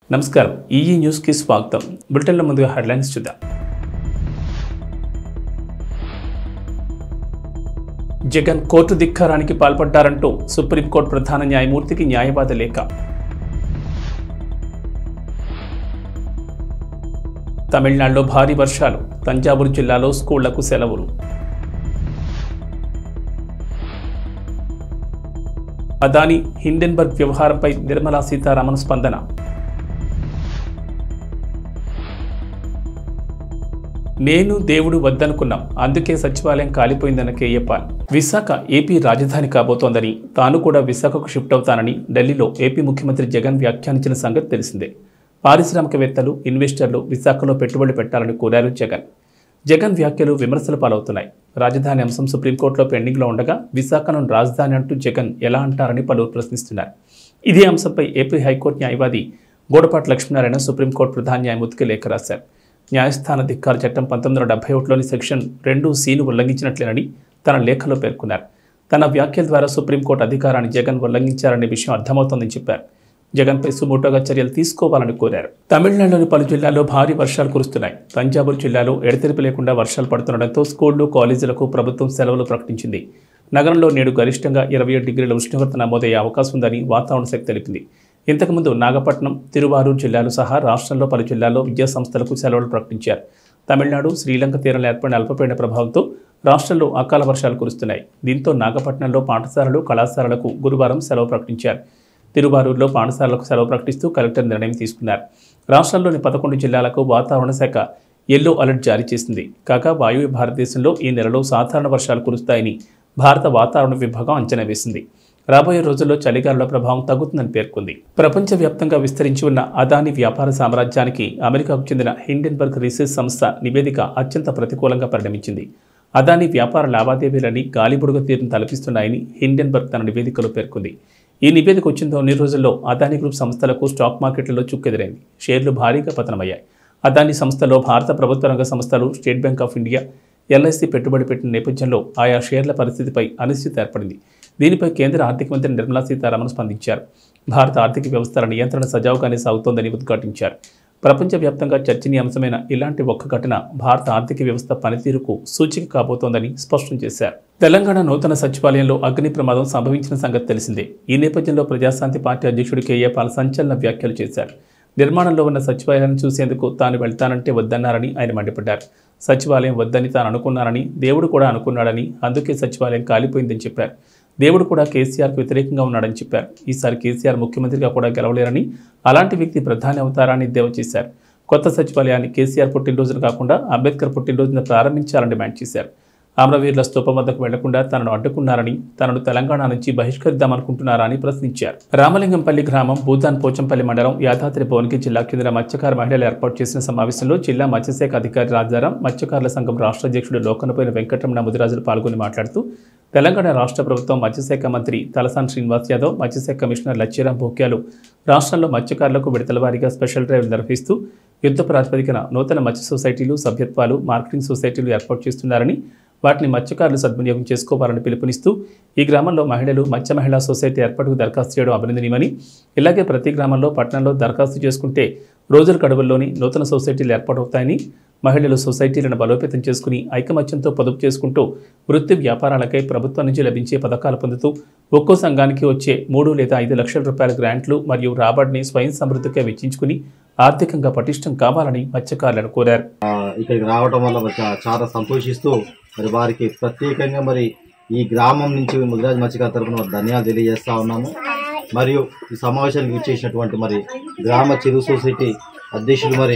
నమస్కారం ఈఈ న్యూస్కి స్వాగతం బులెటిన్లో ముందుగా హెడ్లైన్స్ చూద్దాం జగన్ కోర్టు ధిక్కారానికి పాల్పడ్డారంటూ సుప్రీంకోర్టు ప్రధాన న్యాయమూర్తికి న్యాయవాద లేఖ తమిళనాడులో భారీ వర్షాలు తంజావూరు జిల్లాలో స్కూళ్లకు సెలవులు అదాని హిండెన్బర్గ్ వ్యవహారంపై నిర్మలా సీతారామన్ స్పందన నేను దేవుడు వద్దనుకున్నాం అందుకే సచివాలయం కాలిపోయిందన్న కేఏపాల్ విశాఖ ఏపీ రాజధాని కాబోతోందని తాను కూడా విశాఖకు షిఫ్ట్ అవుతానని ఢిల్లీలో ఏపీ ముఖ్యమంత్రి జగన్ వ్యాఖ్యానించిన సంగతి తెలిసిందే పారిశ్రామికవేత్తలు ఇన్వెస్టర్లు విశాఖలో పెట్టుబడులు పెట్టాలని కోరారు జగన్ జగన్ వ్యాఖ్యలు విమర్శల పాలవుతున్నాయి రాజధాని అంశం సుప్రీంకోర్టులో పెండింగ్లో ఉండగా విశాఖను రాజధాని అంటూ జగన్ ఎలా అంటారని పలువురు ప్రశ్నిస్తున్నారు ఇదే అంశంపై ఏపీ హైకోర్టు న్యాయవాది గోడపాటి లక్ష్మీనారాయణ సుప్రీంకోర్టు ప్రధాన న్యాయమూర్తికి లేఖ రాశారు న్యాయస్థాన ధిక్కార చట్టం పంతొమ్మిది వందల డెబ్బై ఒకటిలోని సెక్షన్ రెండు సీను ఉల్లంఘించినట్లేనని తన లేఖలో పేర్కొన్నారు తన వ్యాఖ్యల ద్వారా సుప్రీంకోర్టు అధికారాన్ని జగన్ ఉల్లంఘించారనే విషయం అర్థమవుతోందని చెప్పారు జగన్పై సుమోటోగా చర్యలు తీసుకోవాలని కోరారు తమిళనాడులోని పలు జిల్లాల్లో భారీ వర్షాలు కురుస్తున్నాయి తంజావూరు జిల్లాలో ఎడతెరిపి లేకుండా వర్షాలు పడుతుండటంతో స్కూళ్లు కాలేజీలకు ప్రభుత్వం సెలవులు ప్రకటించింది నగరంలో నేడు గరిష్టంగా ఇరవై ఏడు డిగ్రీల ఉష్ణోగ్రత నమోదయ్యే అవకాశం ఉందని వాతావరణ శాఖ తెలిపింది ఇంతకుముందు నాగపట్నం తిరువారూరు జిల్లాలు సహా రాష్ట్రంలో పలు జిల్లాల్లో విద్యాసంస్థలకు సెలవులు ప్రకటించారు తమిళనాడు శ్రీలంక తీరంలో ఏర్పడిన అల్పపీడన ప్రభావంతో రాష్ట్రంలో అకాల వర్షాలు కురుస్తున్నాయి దీంతో నాగపట్నంలో పాఠశాలలు కళాశాలలకు గురువారం సెలవు ప్రకటించారు తిరువారూరులో పాఠశాలలకు సెలవు ప్రకటిస్తూ కలెక్టర్ నిర్ణయం తీసుకున్నారు రాష్ట్రంలోని పదకొండు జిల్లాలకు వాతావరణ శాఖ ఎల్లో అలర్ట్ జారీ చేసింది కాగా వాయువ్య భారతదేశంలో ఈ నెలలో సాధారణ వర్షాలు కురుస్తాయని భారత వాతావరణ విభాగం అంచనా వేసింది రాబోయే రోజుల్లో చలిగాలుల ప్రభావం తగ్గుతుందని పేర్కొంది ప్రపంచవ్యాప్తంగా విస్తరించి ఉన్న అదాని వ్యాపార సామ్రాజ్యానికి అమెరికాకు చెందిన హిండెన్బర్గ్ రీసెర్చ్ సంస్థ నివేదిక అత్యంత ప్రతికూలంగా పరిణమించింది అదాని వ్యాపార లావాదేవీలని గాలిబుడుగ తీరును తలపిస్తున్నాయని హిండెన్బర్గ్ తన నివేదికలో పేర్కొంది ఈ నివేదిక వచ్చిన కొన్ని రోజుల్లో అదాని గ్రూప్ సంస్థలకు స్టాక్ మార్కెట్లలో చుక్కెదురైంది షేర్లు భారీగా పతనమయ్యాయి అదాని సంస్థలో భారత ప్రభుత్వ రంగ సంస్థలు state bank of India LIC పెట్టుబడి పెట్టిన నేపథ్యంలో ఆయా షేర్ల పరిస్థితిపై అనిశ్చితి ఏర్పడింది దీనిపై కేంద్ర ఆర్థిక మంత్రి నిర్మలా సీతారామన్ స్పందించారు భారత ఆర్థిక వ్యవస్థల నియంత్రణ సజావుగానే సాగుతోందని ఉద్ఘాటించారు ప్రపంచవ్యాప్తంగా చర్చనీయాంశమైన ఇలాంటి ఒక్క ఘటన భారత ఆర్థిక వ్యవస్థ పనితీరుకు సూచిక కాబోతోందని స్పష్టం చేశారు తెలంగాణ నూతన సచివాలయంలో అగ్ని ప్రమాదం సంభవించిన సంగతి తెలిసిందే ఈ నేపథ్యంలో ప్రజాశాంతి పార్టీ అధ్యక్షుడు కేఏ పాల్ సంచలన వ్యాఖ్యలు చేశారు నిర్మాణంలో ఉన్న సచివాలయాన్ని చూసేందుకు తాను వెళ్తానంటే వద్దన్నారని ఆయన మండిపడ్డారు సచివాలయం వద్దని తాను అనుకున్నానని దేవుడు కూడా అనుకున్నాడని అందుకే సచివాలయం కాలిపోయిందని చెప్పారు దేవుడు కూడా కేసీఆర్కు వ్యతిరేకంగా ఉన్నాడని చెప్పారు ఈసారి కేసీఆర్ ముఖ్యమంత్రిగా కూడా గెలవలేరని అలాంటి వ్యక్తి ప్రధాని అవుతారని ఎద్దేవా చేశారు కొత్త సచివాలయాన్ని కేసీఆర్ పుట్టినరోజున కాకుండా అంబేద్కర్ పుట్టినరోజున ప్రారంభించాలని డిమాండ్ చేశారు అమరవీరుల స్తూపం వద్దకు వెళ్లకుండా తనను అడ్డుకున్నారని తనను తెలంగాణ నుంచి బహిష్కరిద్దామనుకుంటున్నారా అని ప్రశ్నించారు రామలింగంపల్లి గ్రామం భూతాన్ పోచంపల్లి మండలం యాదాద్రి భువనగిరి జిల్లా కేంద్ర మత్స్యకార మహిళలు ఏర్పాటు చేసిన సమావేశంలో జిల్లా మత్స్యశాఖ అధికారి రాజారాం మత్స్యకారుల సంఘం రాష్ట్ర అధ్యక్షుడు లోకనపోయిన వెంకటరమణ ముదిరాజులు పాల్గొని మాట్లాడుతూ తెలంగాణ రాష్ట్ర ప్రభుత్వం మత్స్యశాఖ మంత్రి తలసాని శ్రీనివాస్ యాదవ్ మత్స్యశాఖ కమిషనర్ లచ్చిరాం భోక్యాలు రాష్ట్రంలో మత్స్యకారులకు విడతల వారీగా స్పెషల్ డ్రైవ్ నిర్వహిస్తూ యుద్ధ ప్రాతిపదికన నూతన మత్స్య సొసైటీలు సభ్యత్వాలు మార్కెటింగ్ సొసైటీలు ఏర్పాటు చేస్తున్నారని వాటిని మత్స్యకారులు సద్వినియోగం చేసుకోవాలని పిలుపునిస్తూ ఈ గ్రామంలో మహిళలు మత్స్య మహిళా సొసైటీ ఏర్పాటుకు దరఖాస్తు చేయడం అభినందనీయమని ఇలాగే ప్రతి గ్రామంలో పట్టణంలో దరఖాస్తు చేసుకుంటే రోజుల గడువుల్లోని నూతన సొసైటీలు ఏర్పాటవుతాయని మహిళలు సొసైటీలను బలోపేతం చేసుకుని ఐకమత్యంతో పొదుపు చేసుకుంటూ వృత్తి వ్యాపారాలకై ప్రభుత్వం నుంచి లభించే పథకాలు పొందుతూ ఒక్కో సంఘానికి వచ్చే మూడు లేదా ఐదు లక్షల రూపాయల గ్రాంట్లు మరియు రాబడిని స్వయం సమృద్ధిగా వెచ్చించుకుని ఆర్థికంగా పటిష్టం కావాలని మత్స్యకారులను కోరారు ఆ, ఇక్కడికి రావటం వల్ల మరి చా- చాలా సంతోషిస్తూ మరి వారికి ప్రత్యేకంగా మరి ఈ గ్రామం నుంచి ముదిరాజ్ మత్స్యకార తరఫున వారికి ధన్యవాదాలు తెలియజేస్తా ఉన్నాము మరియు ఈ సమావేశానికి ఇచ్చేసినటువంటి మరి గ్రామ చెరువు సొసైటీ అధ్యక్షులు మరి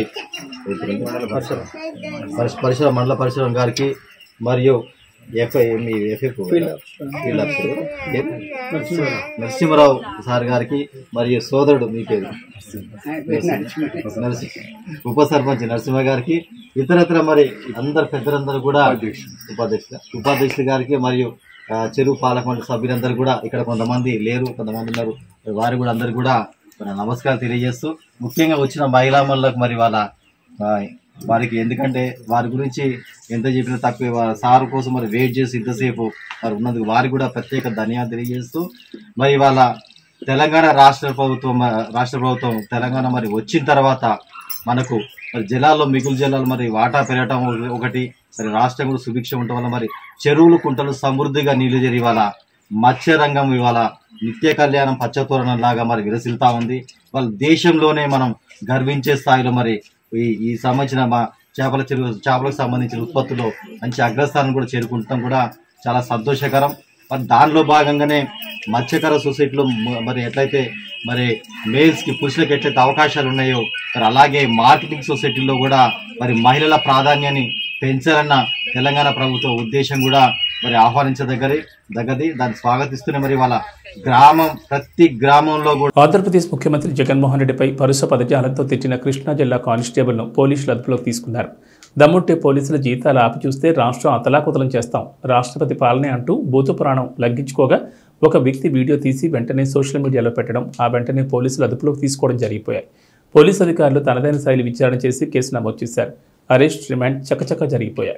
పరిశ- పరిసర మండల పరిసరం గారికి మరియు ఎఫ్ మీ FF field officer Narasimha Rao sir గారికి మరియు సోదరుడు మీ పేరు నరసింహ ఉప సర్పంచ్ నరసింహ గారికి ఇతరత్ర మరి అందరు పెద్దలందరూ కూడా ఉపాధ్యక్షులు ఉపాధ్యక్షులు గారికి మరియు ఆ, చెరువు పాలక మండలి సభ్యులందరూ కూడా ఇక్కడ కొంతమంది లేరు కొంతమంది ఉన్నారు మరి వారు కూడా అందరు కూడా మన నమస్కారం తెలియజేస్తూ ముఖ్యంగా వచ్చిన మహిళా మనులకు మరి వాళ్ళ ఆ, వారికి ఎందుకంటే వారి గురించి ఎంత చెప్పినా తక్కువ వాళ్ళ సార్ కోసం మరి వెయిట్ చేసి ఇంతసేపు మరి ఉన్నందుకు వారికి కూడా ప్రత్యేక ధన్యవాదాలు తెలియజేస్తూ మరి వాళ్ళ తెలంగాణ రాష్ట్ర ప్రభుత్వం రాష్ట్ర ప్రభుత్వం తెలంగాణ మరి వచ్చిన తర్వాత మనకు మరి జిల్లాల్లో మిగులు జిల్లాలు మరి వాటా పెరగటం ఒకటి మరి రాష్ట్రం కూడా సుభిక్షం ఉండటం వల్ల మరి చెరువులు కుంటలు సమృద్ధిగా నీళ్లు చేరి ఇవాళ మత్స్య రంగం ఇవాళ నిత్య కళ్యాణం పచ్చతోరణం లాగా మరి విరసిల్తా ఉంది వాళ్ళ దేశంలోనే మనం గర్వించే స్థాయిలో మరి ఈ ఈ సంబంధించిన మా చేపల చెరువు చేపలకు సంబంధించిన ఉత్పత్తుల్లో మంచి అగ్రస్థానం కూడా చేరుకుంటాం కూడా చాలా సంతోషకరం మరి దానిలో భాగంగానే మత్స్యకార సొసైటీలో మ- మరి ఎట్లయితే మరి మేల్స్ కి పురుషులకు ఎట్లయితే అవకాశాలు ఉన్నాయో మరి అలాగే మార్కెటింగ్ సొసైటీలో కూడా మరి మహిళల ప్రాధాన్యాన్ని పెంచాలన్న తెలంగాణ ప్రభుత్వ ఉద్దేశం కూడా మరి ఆహ్వానించదగ్గది దగ్గది దాన్ని స్వాగతిస్తూనే మరి వాళ్ళ గ్రామం ప్రతి గ్రామంలో కూడా ఆంధ్రప్రదేశ్ ముఖ్యమంత్రి జగన్మోహన్ రెడ్డిపై పరుస పదజాలంతో తిట్టిన కృష్ణా జిల్లా కానిస్టేబుల్ను పోలీసులు అదుపులోకి తీసుకున్నారు దమ్ముంటే పోలీసుల జీతాలు ఆపి చూస్తే రాష్ట్రం అతలాకుతలం చేస్తాం రాష్ట్రపతి పాలనే అంటూ భూత పురాణం లగ్గించుకోగా ఒక వ్యక్తి వీడియో తీసి వెంటనే సోషల్ మీడియాలో పెట్టడం ఆ వెంటనే పోలీసులు అదుపులోకి తీసుకోవడం జరిగిపోయాయి పోలీసు అధికారులు తనదైన శైలి విచారణ చేసి కేసు నమోదు చేశారు అరెస్ట్ రిమాండ్ చకచక జరిగిపోయాయి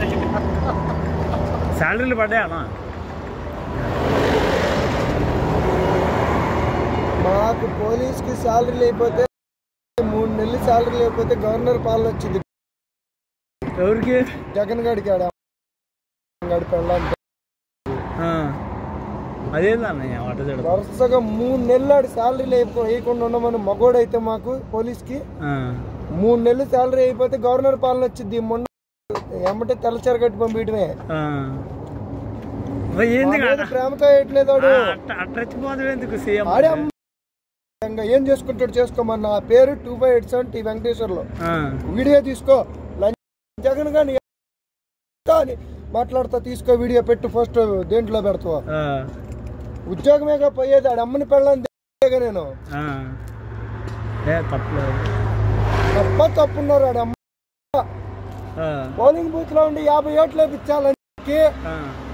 శాలరీలు పడ్డాయి అన్న మాకు పోలీస్కి శాలరీ లేకపోతే మూడు నెలలు శాలరీ లేకపోతే గవర్నర్ పాలన వచ్చింది ఎవరికి జగన్ గడికి ఆడ గడికి వెళ్ళాలి అదేందన్న వాట చేయడం వరుసగా మూడు నెలలు ఆడి శాలరీ లేకపో వేయకుండా ఉన్నామని మగోడైతే మాకు పోలీస్కి మూడు నెలలు శాలరీ అయిపోతే గవర్నర్ పాలన వచ్చింది మొన్న ఎమ్మటే తెల్లచారు కట్టి పంపించడమే ఏంది మా మీద ప్రేమతో వేయట్లేదు వాడు అట్రచ్చిపోదు ఎందుకు సీఎం ఆడే అమ్మ ఇంకా ఏం చేసుకుంటాడు చేసుకోమన్న నా పేరు two five eight seven T వెంకటేశ్వర్లో వీడియో తీసుకో లంచ్ జగన్ గాని కానీ మాట్లాడుతా తీసుకో వీడియో పెట్టు ఫస్ట్ దేంట్లో పెడతావా ఉద్యోగమేగా పోయేది ఆడ అమ్మని పెళ్ళని నేను ఏ తప్పలేదు తప్ప తప్పున్నారు ఆడ అమ్మ ఆ, పోలింగ్ బూత్ లో ఉండి యాభై ఓట్లు ఇచ్చాలని ఆ,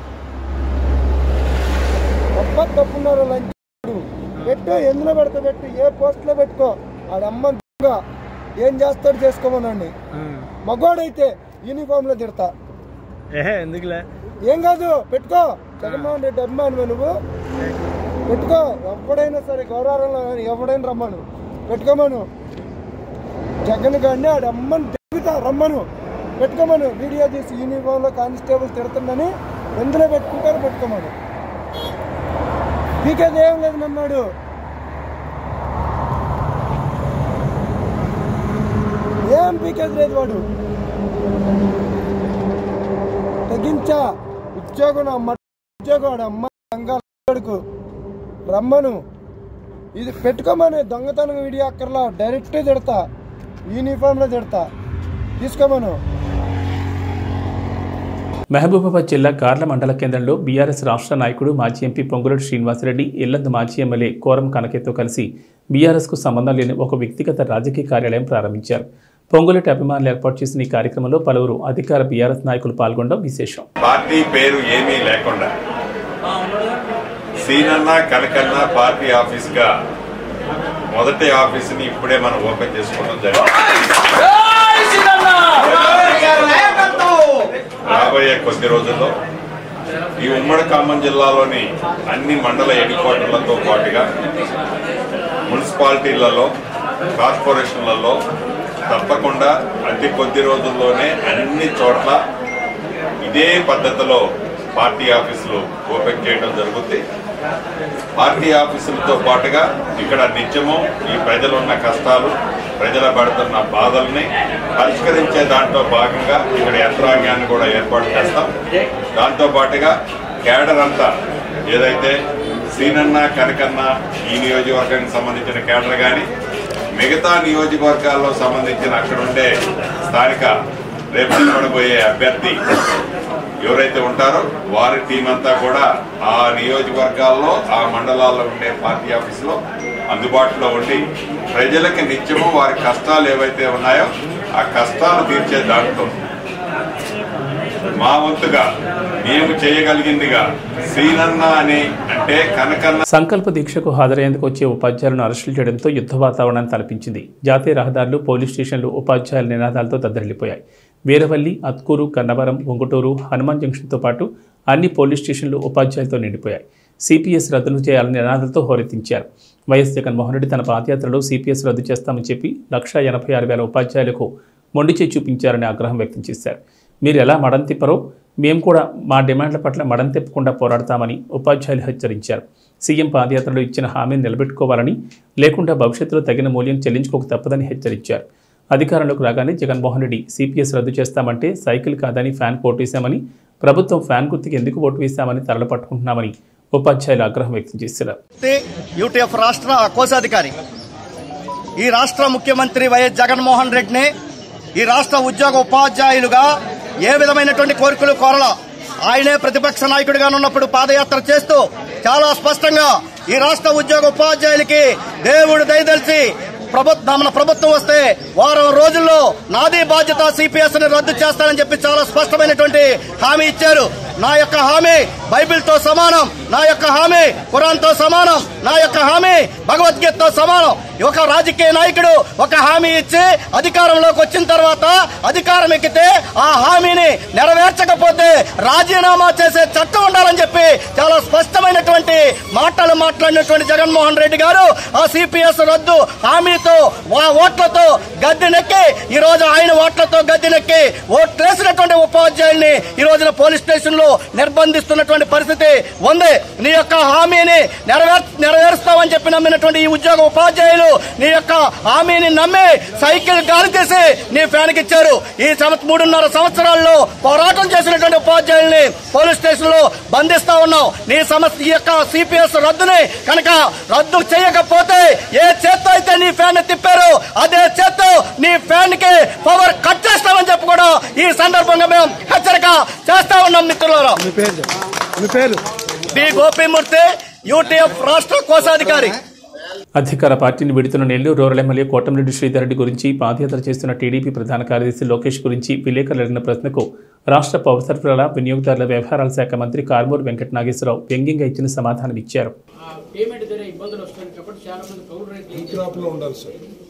తప్ప తప్పున్నారు లంచ్ పెట్టు ఎందులో పెడతా పెట్టు ఏ పోస్ట్ లో పెట్టుకో ఆడ అమ్మ దొంగ. ఏం చేస్తాడు చేసుకోమనండి ఆ. మగోడైతే యూనిఫామ్ లో తిడతా ఏహే ఎందుకులే ఏం కాదు పెట్టుకో జగన్మోహన్ రెడ్డి అభిమాని నువ్వు పెట్టుకో ఎవడైనా సరే గౌరవంలో కానీ ఎవడైనా రమ్మను పెట్టుకోమను జగన్ గారిని ఆడ అమ్మని తిరుగుతా రమ్మను పెట్టుకోమను వీడియో తీసి యూనిఫామ్ లో కానిస్టేబుల్ తిడుతుందని ఎందులో పెట్టుకుంటారో పెట్టుకోమను పీకేది ఏం లేదు నన్నాడు ఏం పీకేది లేదు వాడు తగ్గించా ఉద్యోగం నా మట్ ఉద్యోగం ఆడ అమ్మ రంగాలకు రమ్మను ఇది పెట్టుకోమని దొంగతనం వీడియో అక్కర్లా డైరెక్ట్ తిడతా యూనిఫామ్ లో తిడతా తీసుకోమను మహబూబాబాద్ జిల్లా గార్ల మండల కేంద్రంలో బీఆర్ఎస్ రాష్ట్ర నాయకుడు మాజీ ఎంపీ పొంగులటి శ్రీనివాసరెడ్డి ఇల్లందు మాజీ ఎమ్మెల్యే కోరం కనకేతో కలిసి బీఆర్ఎస్కు సంబంధం లేని ఒక వ్యక్తిగత రాజకీయ కార్యాలయం ప్రారంభించారు పొంగులటి అభిమానులు ఏర్పాటు చేసిన ఈ కార్యక్రమంలో పలువురు అధికార బీఆర్ఎస్ నాయకులు పాల్గొనడం విశేషం పార్టీ పేరు ఏమీ లేకుండా సీనన్న కనకన్న పార్టీ ఆఫీస్ గా మొదటి ఆఫీస్ ని ఇప్పుడే మనం ఓపెన్ చేసుకోవడం జరిగింది రాబోయే కొద్ది రోజుల్లో ఈ ఉమ్మడి ఖమ్మం జిల్లాలోని అన్ని మండల హెడ్ క్వార్టర్లతో పాటుగా మున్సిపాలిటీలలో కార్పొరేషన్లలో తప్పకుండా అతి కొద్ది రోజుల్లోనే అన్ని చోట్ల ఇదే పద్ధతిలో పార్టీ ఆఫీసులు ఓపెన్ చేయడం జరుగుతుంది పార్టీ ఆఫీసులతో పాటుగా ఇక్కడ నిత్యము ఈ ప్రజలున్న కష్టాలు ప్రజల పడుతున్న బాధల్ని పరిష్కరించే దాంట్లో భాగంగా ఇక్కడ యంత్రాంగాన్ని కూడా ఏర్పాటు చేస్తాం దాంతో పాటుగా కేడర్ అంతా ఏదైతే సీనన్న కనకన్న ఈ నియోజకవర్గానికి సంబంధించిన కేడర్ కానీ మిగతా నియోజకవర్గాల్లో సంబంధించిన అక్కడ ఉండే స్థానిక రేపు నిలబడబోయే అభ్యర్థి ఎవరైతే ఉంటారో వారి టీం అంతా కూడా ఆ నియోజకవర్గాల్లో ఆ మండలాల్లో ఉండే పార్టీ ఆఫీసులో అందుబాటులో ఉండి ప్రజలకి నిత్యము వారి కష్టాలు ఏవైతే ఉన్నాయో ఆ కష్టాలు తీర్చే దాంట్లో మా వంతుగా మేము చేయగలిగిందిగా సీనన్న అని అంటే కనకన్న సంకల్ప దీక్షకు హాజరయ్యేందుకు వచ్చే ఉపాధ్యాయులను అరెస్టులు చేయడంతో యుద్ధ వాతావరణాన్ని తలపించింది జాతీయ రహదారులు పోలీస్ స్టేషన్లు ఉపాధ్యాయుల నినాదాలతో దద్దరిల్లిపోయాయి వీరవల్లి అత్కూరు కన్నవరం ఉంగుటూరు హనుమాన్ జంక్షన్తో పాటు అన్ని పోలీస్ స్టేషన్లు ఉపాధ్యాయులతో నిండిపోయాయి సిపిఎస్ రద్దు చేయాలని నినాదాలతో హోరెత్తించారు వైఎస్ జగన్మోహన్ రెడ్డి తన పాదయాత్రలో సిపిఎస్ రద్దు చేస్తామని చెప్పి లక్ష ఎనభై ఆరు వేల ఉపాధ్యాయులకు మొండి చేయి చూపించారని ఆగ్రహం వ్యక్తం చేశారు మీరు ఎలా మడం తిప్పరో మేము కూడా మా డిమాండ్ల పట్ల మడం తిప్పకుండా పోరాడతామని ఉపాధ్యాయులు హెచ్చరించారు సీఎం పాదయాత్రలో ఇచ్చిన హామీని నిలబెట్టుకోవాలని లేకుండా భవిష్యత్తులో తగిన మూల్యం చెల్లించుకోక తప్పదని హెచ్చరించారు అధికారంలోకి రాగానే జగన్మోహన్ రెడ్డి సిపిఎస్ రద్దు చేస్తామంటే సైకిల్ కాదని ఫ్యాన్ ఓటు వేశామని ప్రభుత్వం ఫ్యాన్ గుర్తుకి ఎందుకు ఓటు వేశామని తరలు పట్టుకుంటున్నామని ఉపాధ్యాయులు ఆగ్రహం వ్యక్తం చేశారు యూటీఎఫ్ రాష్ట్ర కోశాధికారి ఈ రాష్ట్ర ముఖ్యమంత్రి వైఎస్ జగన్మోహన్ రెడ్డిని ఈ రాష్ట్ర ఉద్యోగ ఉపాధ్యాయులుగా ఏ విధమైనటువంటి కోరికలు కోరలా ఆయనే ప్రతిపక్ష నాయకుడిగా ఉన్నప్పుడు పాదయాత్ర చేస్తూ చాలా స్పష్టంగా ఈ రాష్ట్ర ఉద్యోగ ఉపాధ్యాయులకి దేవుడు దయదలిచి ప్రభుత్వం మన ప్రభుత్వం వస్తే వారం రోజుల్లో నాది బాధ్యత సిపిఎస్ ని రద్దు చేస్తానని చెప్పి చాలా స్పష్టమైనటువంటి హామీ ఇచ్చారు నా యొక్క హామీ బైబిల్ తో సమానం నా యొక్క హామీ ఖురాన్ తో సమానం నా యొక్క హామీ భగవద్గీతతో సమానం ఒక రాజకీయ నాయకుడు ఒక హామీ ఇచ్చి అధికారంలోకి వచ్చిన తర్వాత అధికారం ఎక్కితే ఆ హామీని నెరవేర్చకపోతే రాజీనామా చేసే చట్టం ఉండాలని చెప్పి చాలా స్పష్టమైనటువంటి మాటలు మాట్లాడినటువంటి జగన్మోహన్ రెడ్డి గారు ఆ సిపిఎస్ రద్దు హామీతో వా- ఓట్లతో గద్దెనెక్కి ఈ రోజు ఆయన ఓట్లతో గద్దెనెక్కి ఓట్లేసినటువంటి ఉపాధ్యాయుల్ని ఈ రోజున పోలీస్ స్టేషన్ లో నిర్బంధిస్తున్నటువంటి పరిస్థితి ఉంది నీ యొక్క హామీని నెరవేర్ నెరవేరుస్తామని చెప్పి నమ్మినటువంటి ఈ ఉద్యోగ ఉపాధ్యాయులు నీ యొక్క హామీని నమ్మి సైకిల్ గాలి తీసి నీ ఫ్యాన్కి ఇచ్చారు ఈ సంవత్సరం మూడున్నర సంవత్సరాల్లో పోరాటం చేసినటువంటి ఉపాధ్యాయుల్ని పోలీస్ స్టేషన్ లో బంధిస్తా ఉన్నావు నీ సమస్య ఈ యొక్క సిపిఎస్ రద్దుని కనుక రద్దు చేయకపోతే ఏ చేత్తో అయితే నీ ఫ్యాన్ తిప్పారు అదే చేత్తో నీ ఫ్యాన్ కి పవర్ కట్ చేస్తామని చెప్పి కూడా ఈ సందర్భంగా మేము హెచ్చరిక చేస్తా ఉన్నాం మిత్రులారా మీ పేరు చెప్పు. మీ పేరు బి గోపీమూర్తి యూటీఎఫ్ రాష్ట్ర కోశాధికారి అధికార పార్టీని విడుతున్న నెల్లూరు రూరల్ ఎమ్మెల్యే కోటమిరెడ్డి శ్రీధర్ రెడ్డి గురించి పాదయాత్ర చేస్తున్న టీడీపీ ప్రధాన కార్యదర్శి లోకేష్ గురించి విలేకరులు అడిగిన ప్రశ్నకు రాష్ట్ర పౌర సరఫరాల వినియోగదారుల వ్యవహారాల శాఖ మంత్రి కార్మూరు వెంకట నాగేశ్వరరావు వ్యంగ్యంగా ఇచ్చిన సమాధానం ఇచ్చారు పేమెంట్ దగ్గర ఇబ్బందులు వస్తుంది కాబట్టి చాలా మంది కౌలు రేట్లు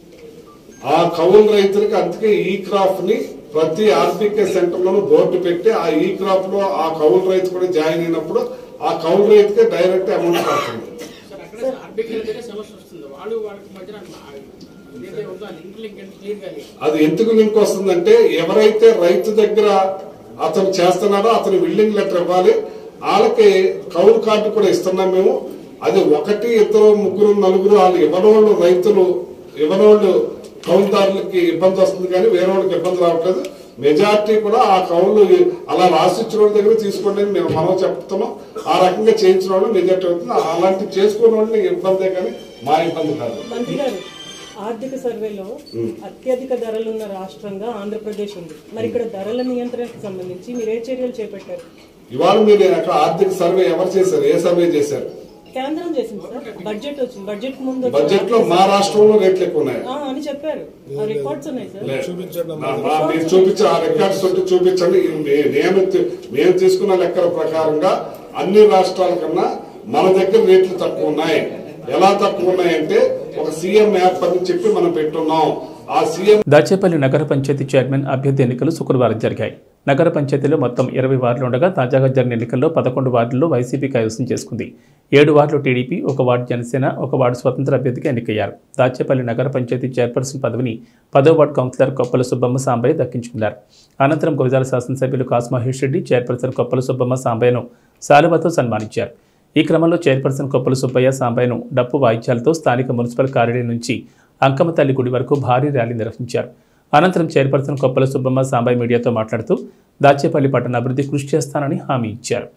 ఆ కౌలు రైతులకి అందుకే ఈ క్రాప్ ని ప్రతి ఆర్బీకే సెంటర్ లోనూ బోర్డు పెట్టి ఆ ఈ క్రాప్ లో ఆ కౌలు రైతు కూడా జాయిన్ అయినప్పుడు ఆ కౌలు రైతుకే డైరెక్ట్ అమౌంట్ పడుతుంది సార్ అక్కడ ఆర్బీకే దగ్గర సమస్య వస్తుంది వాళ్ళు వాళ్ళకి మధ్యన ఏదైతే ఉందో లింక్ లింక్ క్లియర్ గా లేదు అది ఎందుకు లింక్ వస్తుందంటే ఎవరైతే రైతు దగ్గర అతను చేస్తున్నాడో అతను బిల్డింగ్ లెటర్ ఇవ్వాలి వాళ్ళకి కౌలు కార్డు కూడా ఇస్తున్నాం మేము అది ఒకటి ఇద్దరు ముగ్గురు నలుగురు వాళ్ళు ఇవ్వనోళ్ళు రైతులు ఇవ్వనోళ్ళు కౌలుదారులకి ఇబ్బంది వస్తుంది కానీ వేరే వాళ్ళకి ఇబ్బంది రావట్లేదు మెజార్టీ కూడా ఆ కౌలు అలా రాసిచ్చిన వాళ్ళ దగ్గర తీసుకోండి అని మేము మనం చెప్తున్నాం ఆ రకంగా చేయించిన వాళ్ళు మెజార్టీ అవుతుంది అలాంటి చేసుకున్న వాళ్ళని ఇబ్బందే కానీ మా ఇబ్బంది కాదు మంత్రి గారు ఆర్థిక సర్వేలో అత్యధిక ధరలున్న రాష్ట్రంగా ఆంధ్రప్రదేశ్ ఉంది మరి ఇక్కడ ధరల నియంత్రణకు సంబంధించి మీరు ఏ చర్యలు చేపట్టారు ఇవాళ మీరు అక్కడ ఆర్థిక సర్వే ఎవరు చేశారు ఏ సర్వే చేశారు కేంద్రం చేసింది సార్ బడ్జెట్ వచ్చింది బడ్జెట్ ముందు వచ్చిన బడ్జెట్ లో మా రాష్ట్రంలో రేట్లు ఎక్కువ ఉన్నాయి ఆ, అని చెప్పారు ఆ రికార్డ్స్ ఉన్నాయి సార్ మీరు చూపించి ఆ రికార్డ్స్ ఉంటే చూపించండి ఇది నే- నేను తీ- మేము తీసుకున్న లెక్కల ప్రకారంగా అన్ని రాష్ట్రాల కన్నా మన దగ్గర రేట్లు తక్కువ ఉన్నాయి ఎలా తక్కువ ఉన్నాయంటే ఒక సీఎం యాప్ అని చెప్పి మనం పెట్టున్నాం ఆ సీఎం దాచేపల్లి నగర పంచాయతీ చైర్మన్ అభ్యర్థి ఎన్నికలు శుక్రవారం జరిగాయి నగర పంచాయతీలో మొత్తం ఇరవై వార్డులు ఉండగా తాజాగా జరిగిన ఎన్నికల్లో పదకొండు వార్డుల్లో వైసీపీ కైవసం చేసుకుంది ఏడు వార్డులు టీడీపీ ఒక వార్డు జనసేన ఒక వార్డు స్వతంత్ర అభ్యర్థిగా ఎన్నికయ్యారు దాచేపల్లి నగర పంచాయతీ చైర్పర్సన్ పదవిని పదో వార్డు కౌన్సిలర్ కొప్పల సుబ్బమ్మ సాంబయ్య దక్కించుకున్నారు అనంతరం గురజాల శాసనసభ్యులు కాసు మహేష్ రెడ్డి చైర్పర్సన్ కొప్పల సుబ్బమ్మ సాంబయ్యను శాలువతో సన్మానించారు ఈ క్రమంలో చైర్పర్సన్ కొప్పల సుబ్బయ్య సాంబయ్యను డప్పు వాయిద్యాలతో స్థానిక మున్సిపల్ కార్యాలయం నుంచి అంకమ్మ తల్లి గుడి వరకు భారీ ర్యాలీ నిర్వహించారు అనంతరం చైర్పర్సన్ కొప్పల సుబ్బమ్మ సాంబయ్య మీడియాతో మాట్లాడుతూ దాచేపల్లి పట్టణ అభివృద్ధి కృషి చేస్తానని హామీ ఇచ్చారు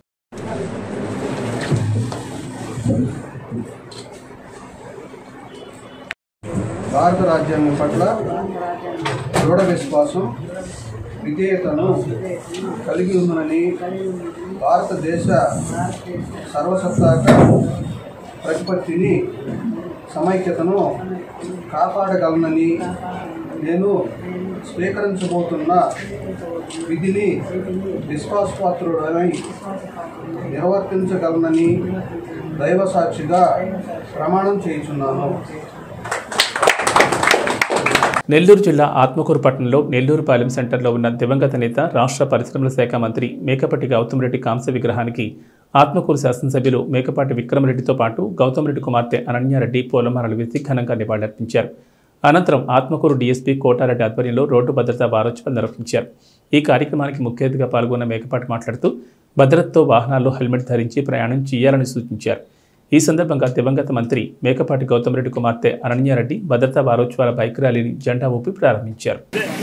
భారత రాజ్యాంగం పట్ల దృఢ విశ్వాసం విధేయతను కలిగి ఉందని భారతదేశ సర్వసత్తాక ప్రతిపత్తిని సమైక్యతను కాపాడగలనని నేను స్వీకరించబోతున్న విధిని విశ్వాసపాత్రుడనై నిర్వర్తించగలనని దైవ సాక్షిగా ప్రమాణం చేయుచున్నాను నెల్లూరు జిల్లా ఆత్మకూరు పట్టణంలో నెల్లూరు పాలెం సెంటర్లో ఉన్న దివంగత నేత రాష్ట్ర పరిశ్రమల శాఖ మంత్రి మేకపట్టి గౌతమ్ రెడ్డి కాంస్య విగ్రహానికి ఆత్మకూరు శాసనసభ్యులు మేకపాటి విక్రమరెడ్డితో పాటు గౌతమ్ రెడ్డి కుమార్తె అనన్యారెడ్డి పూలమాలలు వేసి ఘనంగా నివాళులర్పించారు అనంతరం ఆత్మకూరు డీఎస్పీ కోటారెడ్డి ఆధ్వర్యంలో రోడ్డు భద్రతా వారోత్సవాలు నిర్వహించారు ఈ కార్యక్రమానికి ముఖ్య అతిథిగా పాల్గొన్న మేకపాటి మాట్లాడుతూ భద్రతతో వాహనాల్లో హెల్మెట్ ధరించి ప్రయాణం చేయాలని సూచించారు ఈ సందర్భంగా దివంగత మంత్రి మేకపాటి గౌతమ్ రెడ్డి కుమార్తె అనన్యారెడ్డి భద్రతా వారోత్సవాల బైక్ ర్యాలీని జెండా ఊపి ప్రారంభించారు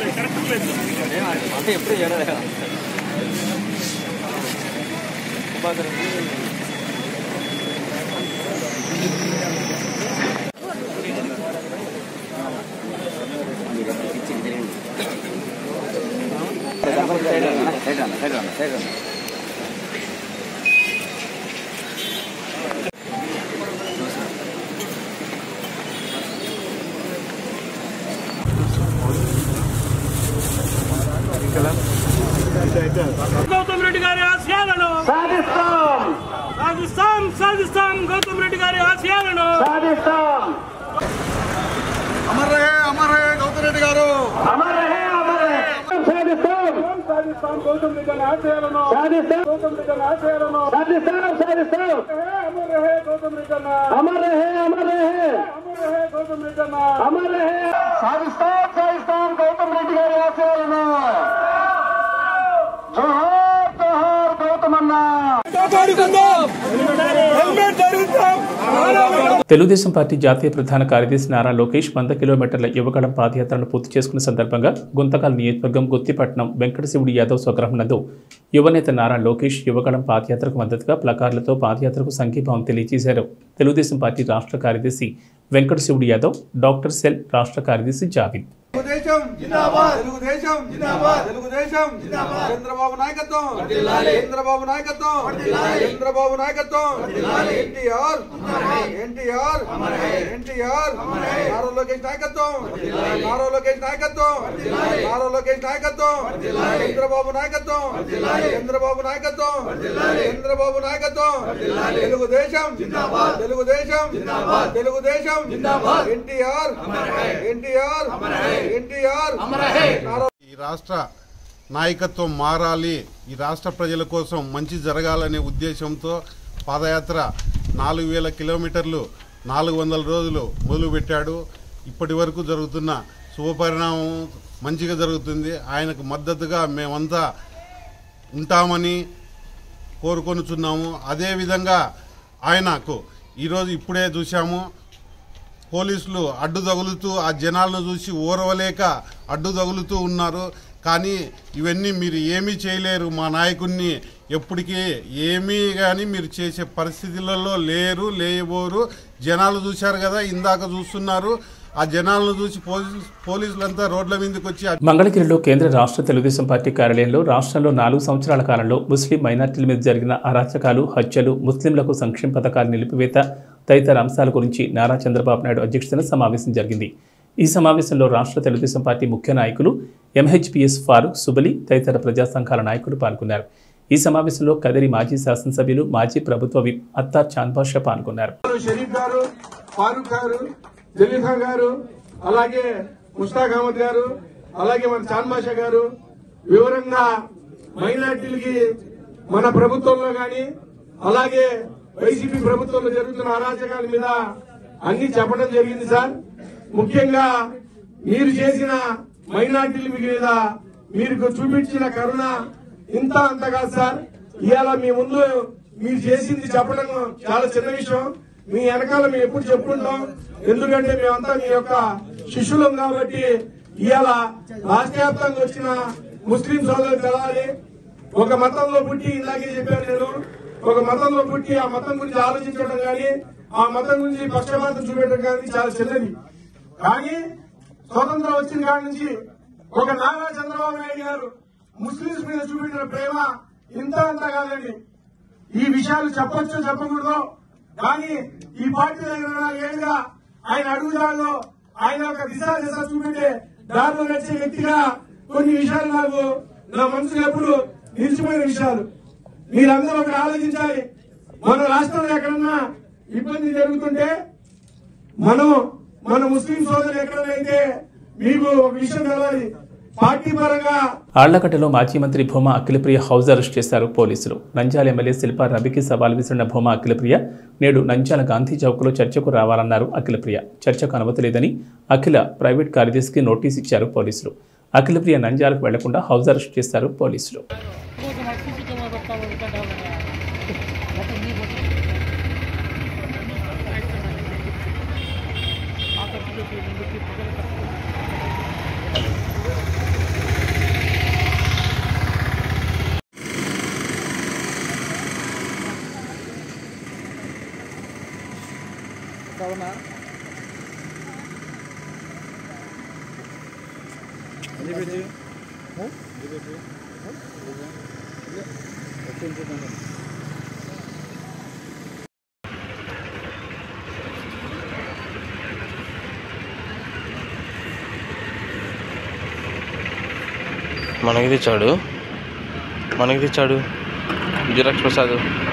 గౌతమ్ రెడ్డి గారి ఆశయాలను సాధిస్తాం సాధిస్తాం సాధిస్తాం గౌతమ్ రెడ్డి గారి ఆశయాలను సాధిస్తాం అమర్ రహే అమర్ రహే గౌతమ్ రెడ్డి గారు అమర్ రహే అమర్ రహే సాధిస్తాం సాధిస్తాం గౌతమ్ రెడ్డి గారి ఆశయాలను సాధిస్తాం గౌతమ్ రెడ్డి గారి ఆశయాలను సాధిస్తాం సాధిస్తాం అమర్ రహే గౌతమ్ రెడ్డి అన్న అమర్ రహే అమర్ రహే అమర్ రహే గౌతమ్ రెడ్డి అన్న అమర్ రహే సాధిస్తాం సాధిస్తాం గౌతమ్ రెడ్డి గారి ఆశయాలను జోహార్ జోహార్ గౌతమ్ అన్న కాపాడుకుందాం హెల్మెట్ ధరిద్దాం తెలుగుదేశం పార్టీ జాతీయ ప్రధాన కార్యదర్శి నారా లోకేష్ వంద కిలోమీటర్ల యువగళం పాదయాత్రను పూర్తి చేసుకున్న సందర్భంగా గుంతకల్ నియోజకవర్గం గుత్తిపట్నం వెంకటశివుడి యాదవ్ స్వగ్రహం నందు యువనేత నారా లోకేష్ యువగళం పాదయాత్రకు మద్దతుగా ప్లకార్లతో పాదయాత్రకు సంఘీభావం తెలియజేశారు తెలుగుదేశం పార్టీ రాష్ట్ర కార్యదర్శి వెంకటశివుడి యాదవ్ డాక్టర్ సెల్ రాష్ట్ర కార్యదర్శి జావిద్ తెలుగుదేశం జిందాబాద్ తెలుగుదేశం జిందాబాద్ తెలుగుదేశం జిందాబాద్ చంద్రబాబు నాయకత్వం చంద్రబాబు నాయకత్వం చంద్రబాబు నాయకత్వం ఎన్టీఆర్ ఎన్టీఆర్ ఎన్టీఆర్ నారా లోకేష్ నాయకత్వం నారా లోకేష్ నాయకత్వం నారా లోకేష్ నాయకత్వం చంద్రబాబు నాయకత్వం చంద్రబాబు నాయకత్వం చంద్రబాబు నాయకత్వం తెలుగుదేశం తెలుగుదేశం తెలుగుదేశం ఎన్టీఆర్ ఎన్టీఆర్ ఎన్టీఆర్ ఈ రాష్ట్ర నాయకత్వం మారాలి ఈ రాష్ట్ర ప్రజల కోసం మంచి జరగాలనే ఉద్దేశంతో పాదయాత్ర నాలుగు వేల కిలోమీటర్లు నాలుగు వందల రోజులు మొదలుపెట్టాడు ఇప్పటి వరకు జరుగుతున్న శుభపరిణామం మంచిగా జరుగుతుంది ఆయనకు మద్దతుగా మేమంతా ఉంటామని కోరుకొనుచున్నాము అదేవిధంగా ఆయనకు ఈరోజు ఇప్పుడే చూశాము పోలీసులు అడ్డు తగులుతూ ఆ జనాలను చూసి ఓరవలేక అడ్డు తగులుతూ ఉన్నారు కానీ ఇవన్నీ మీరు ఏమీ చేయలేరు మా నాయకుడిని ఎప్పటికీ ఏమీ కానీ మీరు చేసే పరిస్థితులలో లేరు లేయబోరు జనాలు చూశారు కదా ఇందాక చూస్తున్నారు ఆ జనాలను చూసి పోలీసు పోలీసులంతా రోడ్ల మీదకి వచ్చి మంగళగిరిలో కేంద్ర రాష్ట్ర తెలుగుదేశం పార్టీ కార్యాలయంలో రాష్ట్రంలో నాలుగు సంవత్సరాల కాలంలో ముస్లిం మైనార్టీల మీద జరిగిన అరాచకాలు హత్యలు ముస్లింలకు సంక్షేమ పథకాల నిలిపివేత తదితర అంశాల గురించి నారా చంద్రబాబు నాయుడు అధ్యక్షతన సమావేశం జరిగింది ఈ సమావేశంలో రాష్ట్ర తెలుగుదేశం పార్టీ ముఖ్య నాయకులు ఎంహెచ్పిఎస్ ఫారూక్ సుబలి తదితర ప్రజా సంఘాల నాయకులు పాల్గొన్నారు ఈ సమావేశంలో కదిరి మాజీ శాసనసభ్యులు మాజీ ప్రభుత్వ విప్ అత్తార్ చాంద్బాషా పాల్గొన్నారు షరీఫ్ గారు ఫారూక్ గారు జలీల్ ఖాన్ గారు అలాగే ముస్తాక్ అహ్మద్ గారు అలాగే మన చాంద్ బాషా గారు వివరంగా మైనార్టీలకి మన ప్రభుత్వంలో గాని అలాగే వైసీపీ ప్రభుత్వంలో జరుగుతున్న అరాచకాల మీద అన్ని చెప్పడం జరిగింది సార్ ముఖ్యంగా మీరు చేసిన మైనార్టీల మీద మీరు చూపించిన కరుణ ఇంత అంత కాదు సార్ ఇవాళ మీ ముందు మీరు చేసింది చెప్పడం చాలా చిన్న విషయం మీ వెనకాల మేము ఎప్పుడు చెప్పుకుంటాం ఎందుకంటే మేమంతా మీ యొక్క శిష్యులం కాబట్టి ఇవాళ రాష్ట్ర వ్యాప్తంగా వచ్చిన ముస్లిం సోదరులు తెలాలి ఒక మతంలో పుట్టి ఇందాకే చెప్పాను నేను ఒక మతంలో పుట్టి ఆ మతం గురించి ఆలోచించడం కానీ ఆ మతం గురించి పక్షపాతం చూపెట్టడం కానీ చాలా చిన్నది కానీ స్వతంత్రం వచ్చిన కాడి నుంచి ఒక నారా చంద్రబాబు నాయుడు గారు ముస్లింస్ మీద చూపెట్టిన ప్రేమ ఇంత అంత కాదండి ఈ విషయాలు చెప్పొచ్చో చెప్పకూడదు కానీ ఈ పార్టీ దగ్గర నాలుగేళ్లుగా ఆయన అడుగుదాలో ఆయన ఒక దిశ దిశ చూపెట్టే దారిలో నడిచే వ్యక్తిగా కొన్ని విషయాలు నాకు నా మనసులో ఎప్పుడు నిలిచిపోయిన విషయాలు మీరందరూ ఒకటి ఆలోచించాలి మన రాష్ట్రంలో ఎక్కడన్నా ఇబ్బంది జరుగుతుంటే మనం మన ముస్లిం సోదరులు ఎక్కడైతే మీకు ఒక విషయం తెలవాలి పార్టీ పరంగా ఆళ్లకట్టలో మాజీ మంత్రి భూమా అఖిలప్రియ హౌస్ అరెస్ట్ చేశారు పోలీసులు నంద్యాల ఎమ్మెల్యే శిల్పా రవికి సవాల్ విసిరిన భూమా అఖిలప్రియ నేడు నంద్యాల గాంధీ చౌక్లో చర్చకు రావాలన్నారు అఖిలప్రియ చర్చకు అనుమతి లేదని అఖిల ప్రైవేట్ కార్యదర్శికి నోటీస్ ఇచ్చారు పోలీసులు అఖిలప్రియ నంద్యాలకు వెళ్లకుండా హౌస్ అరెస్ట్ చేశారు పోలీసులు అవునా మనకి తెచ్చాడు మనకి తెచ్చాడు జిరాక్స్ ప్రసాద్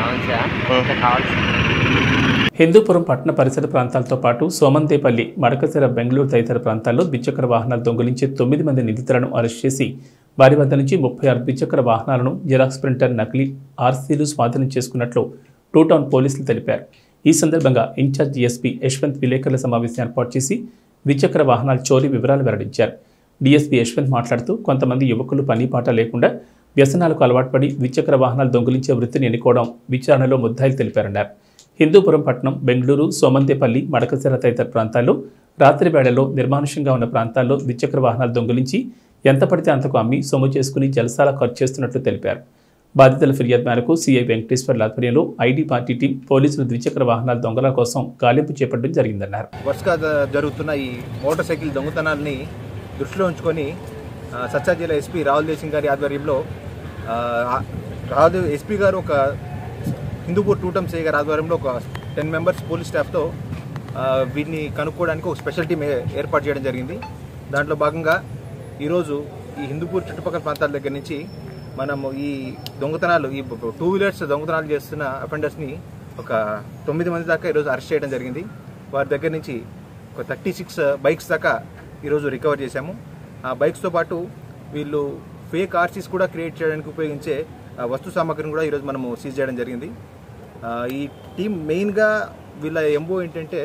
హిందూపురం పట్టణ పరిసర ప్రాంతాలతో పాటు సోమంతేపల్లి మడకసిర బెంగళూరు తదితర ప్రాంతాల్లో ద్విచక్ర వాహనాలు దొంగిలించే తొమ్మిది మంది నిందితులను అరెస్ట్ చేసి వారి వద్ద నుంచి ముప్పై ఆరు ద్విచక్ర వాహనాలను జిరాక్స్ ప్రింటర్ నకిలీ ఆర్సీలు స్వాధీనం చేసుకున్నట్లు టూ టౌన్ పోలీసులు తెలిపారు ఈ సందర్భంగా ఇన్ఛార్జ్ ఎస్పీ యశ్వంత్ విలేకరుల సమావేశం ఏర్పాటు చేసి ద్విచక్ర వాహనాల చోరీ వివరాలు వెల్లడించారు డీఎస్పీ యశ్వంత్ మాట్లాడుతూ కొంతమంది యువకులు పని పాట లేకుండా వ్యసనాలకు అలవాటుపడి ద్విచక్ర వాహనాలు దొంగిలించే వృత్తిని ఎన్నుకోవడం విచారణలో ముద్దాయిలు తెలిపారన్నారు హిందూపురం పట్టణం బెంగళూరు సోమంతేపల్లి మడకసిర తదితర ప్రాంతాల్లో రాత్రి వేళల్లో నిర్మానుష్యంగా ఉన్న ప్రాంతాల్లో ద్విచక్ర వాహనాలు దొంగిలించి ఎంత పడితే అంతకు అమ్మి సొమ్ము చేసుకుని జలసాల ఖర్చు చేస్తున్నట్లు తెలిపారు బాధితుల ఫిర్యాదు మేరకు సీఐ వెంకటేశ్వర్ల ఆధ్వర్యంలో ఐడి పార్టీ టీం పోలీసులు ద్విచక్ర వాహనాల దొంగల కోసం గాలింపు చేపట్టడం జరిగిందన్నారు వరుసగా జ- జరుగుతున్న ఈ మోటార్ సైకిల్ దొంగతనాల్ని దృష్టిలో ఉంచుకొని ఆ, సత్సా జిల్లా ఎస్పీ రాహుల్ దేవ్ సింగ్ గారి ఆధ్వర్యంలో ఆ, ఆ- రాహుల్ ఎస్పీ గారు ఒక హిందూపూర్ టూటమ్ సే గారి ఆధ్వర్యంలో ఒక టెన్ మెంబర్స్ పోలీస్ స్టాఫ్తో ఆ, వీటిని కనుక్కోవడానికి ఒక స్పెషల్ టీం ఏ- ఏర్పాటు చేయడం జరిగింది దాంట్లో భాగంగా ఈరోజు ఈ హిందూపూర్ చుట్టుపక్కల ప్రాంతాల దగ్గర నుంచి మనము ఈ దొంగతనాలు ఈ టూ వీలర్స్ దొంగతనాలు చేస్తున్న అఫెండర్స్ని ఒక తొమ్మిది మంది దాకా ఈరోజు అరెస్ట్ చేయడం జరిగింది వారి దగ్గర నుంచి ఒక థర్టీ సిక్స్ బైక్స్ దాకా ఈరోజు రికవర్ చేశాము ఆ బైక్స్తో పాటు వీళ్ళు ఫేక్ ఆర్సీస్ కూడా క్రియేట్ చేయడానికి ఉపయోగించే ఆ, వస్తు సామాగ్రిని కూడా ఈరోజు మనము సీజ్ చేయడం జరిగింది ఆ, ఈ టీం మెయిన్గా వీళ్ళ ఎంబో ఏంటంటే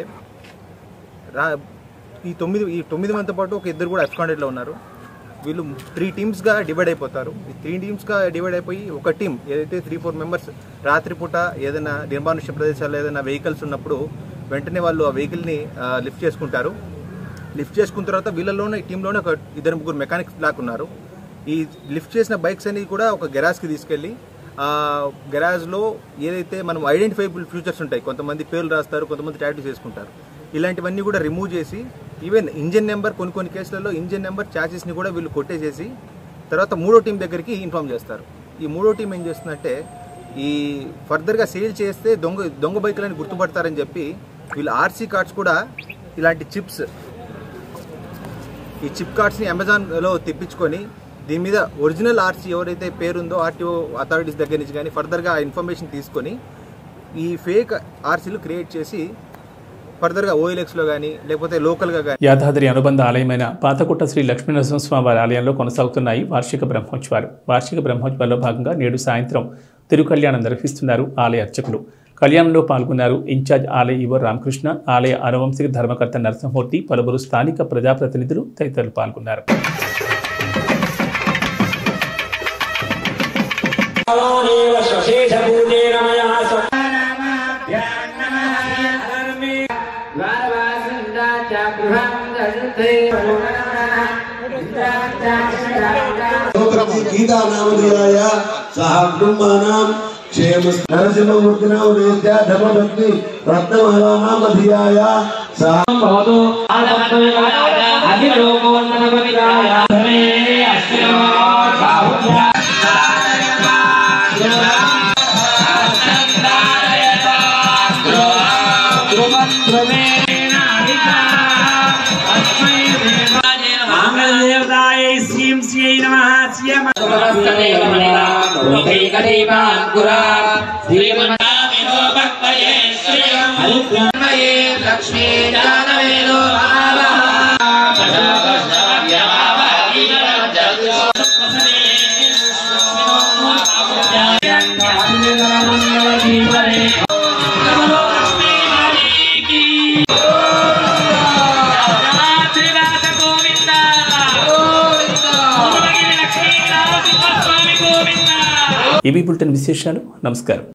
రా ఈ తొమ్మిది ఈ తొమ్మిది మందితో పాటు ఒక ఇద్దరు కూడా ఎఫ్కాండెడ్లో ఉన్నారు వీళ్ళు త్రీ టీమ్స్గా డివైడ్ అయిపోతారు ఈ త్రీ టీమ్స్గా డివైడ్ అయిపోయి ఒక టీం ఏదైతే త్రీ ఫోర్ మెంబర్స్ రాత్రిపూట ఏదైనా నిర్మానుష్య ప్రదేశాల్లో ఏదైనా వెహికల్స్ ఉన్నప్పుడు వెంటనే వాళ్ళు ఆ వెహికల్ని లిఫ్ట్ చేసుకుంటారు లిఫ్ట్ చేసుకున్న తర్వాత వీళ్ళలోనే ఈ టీంలోనే ఒక ఇద్దరు ముగ్గురు మెకానిక్స్ బ్లాక్ ఉన్నారు ఈ లిఫ్ట్ చేసిన బైక్స్ అనేవి కూడా ఒక గెరాజ్కి తీసుకెళ్ళి ఆ గెరాజ్లో ఏదైతే మనం ఐడెంటిఫైబుల్ ఫ్యూచర్స్ ఉంటాయి కొంతమంది పేర్లు రాస్తారు కొంతమంది టాటూస్ చేసుకుంటారు ఇలాంటివన్నీ కూడా రిమూవ్ చేసి ఈవెన్ ఇంజిన్ నెంబర్ కొన్ని కొన్ని కేసులలో ఇంజిన్ నెంబర్ ఛార్జెస్ని కూడా వీళ్ళు కొట్టేసేసి తర్వాత మూడో టీం దగ్గరికి ఇన్ఫామ్ చేస్తారు ఈ మూడో టీం ఏం చేస్తుందంటే ఈ ఫర్దర్గా సేల్ చేస్తే దొంగ దొంగ బైకులని గుర్తుపడతారని చెప్పి వీళ్ళు ఆర్సీ కార్డ్స్ కూడా ఇలాంటి చిప్స్ ఈ చిప్ కార్డ్స్ని అమెజాన్లో తెప్పించుకొని దీని మీద ఒరిజినల్ ఆర్సీ ఎవరైతే పేరుందో ఆర్టీఓ అథారిటీస్ దగ్గర నుంచి కానీ ఫర్దర్గా ఆ ఇన్ఫర్మేషన్ తీసుకొని ఈ ఫేక్ ఆర్సీలు క్రియేట్ చేసి ఫర్దర్గా ఓఎల్ఎక్స్లో కానీ లేకపోతే లోకల్గా కానీ యాదాద్రి అనుబంధ ఆలయమైన పాతకుట్ట శ్రీ లక్ష్మీనరసింహస్వామి వారి ఆలయంలో కొనసాగుతున్నాయి వార్షిక బ్రహ్మోత్సవాలు వార్షిక బ్రహ్మోత్సవాల్లో భాగంగా నేడు సాయంత్రం తిరుకల్యాణం నిర్వహిస్తున్నారు ఆలయ అర్చకులు కళ్యాణంలో పాల్గొన్నారు ఇన్ఛార్జ్ ఆలయ ఈవో రామకృష్ణ ఆలయ అనువంశిక ధర్మకర్త నరసింహమూర్తి పలువురు స్థానిక ప్రజాప్రతినిధులు తదితరులు పాల్గొన్నారు గీతానామధీయాయ సహ కుటుంబానాం క్షేమ నరసింహమూర్తినా ఉదయత్య ధర్మభక్తి రత్నమాలానామధీయాయ సహ భవతు లక్ష్మీ జానవేలో ఇవి బులెటిన్ విశేషాలు నమస్కారం